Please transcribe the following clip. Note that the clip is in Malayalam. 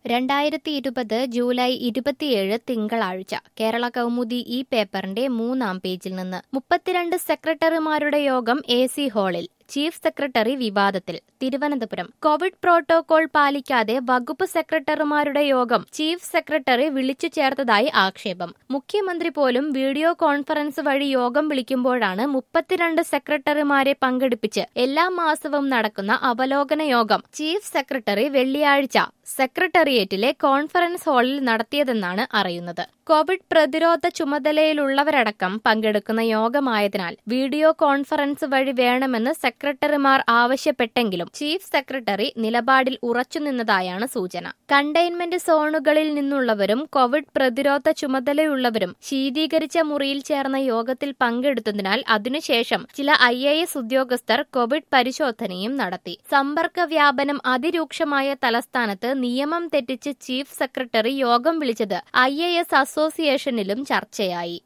രണ്ടായിരത്തി ഇരുപത് ജൂലൈ ഇരുപത്തിയേഴ് തിങ്കളാഴ്ച കേരള കൗമുദി ഈ പേപ്പറിന്റെ മൂന്നാം പേജിൽ നിന്ന് മുപ്പത്തിരണ്ട് സെക്രട്ടറിമാരുടെ യോഗം എ സി ഹാളിൽ ചീഫ് സെക്രട്ടറി വിവാദത്തിൽ തിരുവനന്തപുരം കോവിഡ് പ്രോട്ടോകോൾ പാലിക്കാതെ വകുപ്പ് സെക്രട്ടറിമാരുടെ യോഗം ചീഫ് സെക്രട്ടറി വിളിച്ചു ചേർത്തതായി ആക്ഷേപം മുഖ്യമന്ത്രി പോലും വീഡിയോ കോൺഫറൻസ് വഴി യോഗം വിളിക്കുമ്പോഴാണ് മുപ്പത്തിരണ്ട് സെക്രട്ടറിമാരെ പങ്കെടുപ്പിച്ച് എല്ലാ മാസവും നടക്കുന്ന അവലോകന യോഗം ചീഫ് സെക്രട്ടറി വെള്ളിയാഴ്ച സെക്രട്ടേറിയറ്റിലെ കോൺഫറൻസ് ഹാളിൽ നടത്തിയതെന്നാണ് അറിയുന്നത് കോവിഡ് പ്രതിരോധ ചുമതലയിലുള്ളവരടക്കം പങ്കെടുക്കുന്ന യോഗമായതിനാൽ വീഡിയോ കോൺഫറൻസ് വഴി വേണമെന്ന് സെക്രട്ടറിമാർ ആവശ്യപ്പെട്ടെങ്കിലും ചീഫ് സെക്രട്ടറി നിലപാടിൽ ഉറച്ചുനിന്നതായാണ് സൂചന കണ്ടെയ്ൻമെന്റ് സോണുകളിൽ നിന്നുള്ളവരും കോവിഡ് പ്രതിരോധ ചുമതലയുള്ളവരും ശീതീകരിച്ച മുറിയിൽ ചേർന്ന യോഗത്തിൽ പങ്കെടുത്തതിനാൽ അതിനുശേഷം ചില ഐ എ എസ് ഉദ്യോഗസ്ഥർ കോവിഡ് പരിശോധനയും നടത്തി സമ്പർക്ക വ്യാപനം അതിരൂക്ഷമായ തലസ്ഥാനത്ത് നിയമം തെറ്റിച്ച് ചീഫ് സെക്രട്ടറി യോഗം വിളിച്ചത് ഐ എ എസ് അസോസിയേഷനിലും ചർച്ചയായി